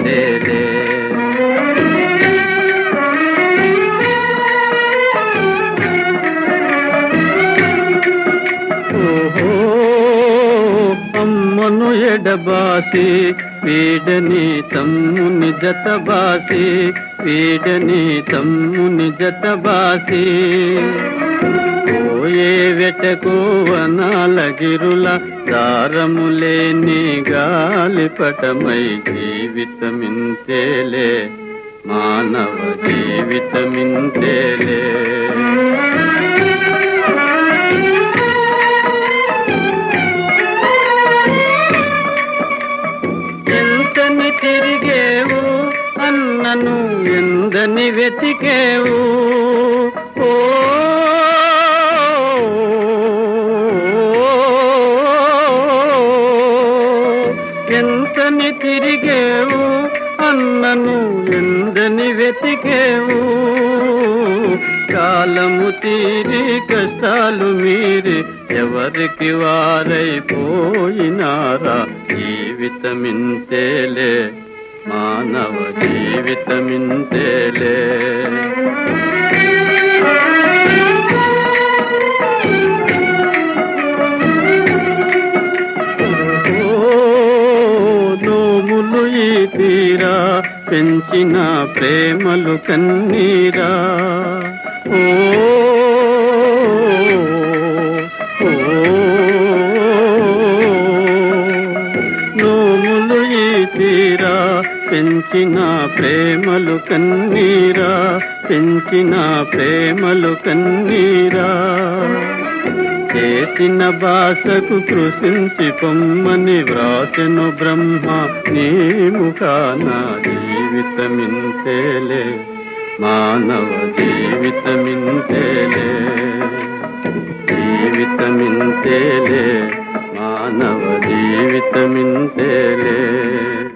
జీవితమింతేలే ఓహో అమ్మను ఎడబాసి వీడని తమ్ముని జతబాసి వీడని తమ్ముని జతబాసి పోయే వెటకు వనాల గిరుల దారము లేని గాలిపటమై జీవితమింతేలే మానవ జీవితమింతేలే ఎంతని తిరిగేవు అన్నను ఎందని వెతికేవు ఓ ఎంతని తిరిగేవు అన్నను ఎందని వెతికేవు కాలము తీరి కష్టాలు మీరి ఎవరికి వారైపోయినారా జీవితమింతేలే మానవ జీవితమింతేలే ఓ నోములు ఈ తీరా పెంచిన ప్రేమలు కన్నీరా ఓ ఓ, నోములు ఈ తీరా పెంచిన ప్రేమలు కన్నీరా పెంచిన ప్రేమలు కన్నీరా చేసిన భాషకు కృషించి పొమ్మని వ్రాసెను బ్రహ్మ నీ ముఖాన జీవితమింతేలే మానవ జీవితమింతేలే జీవితమింతేలే మానవ జీవితమింతేలే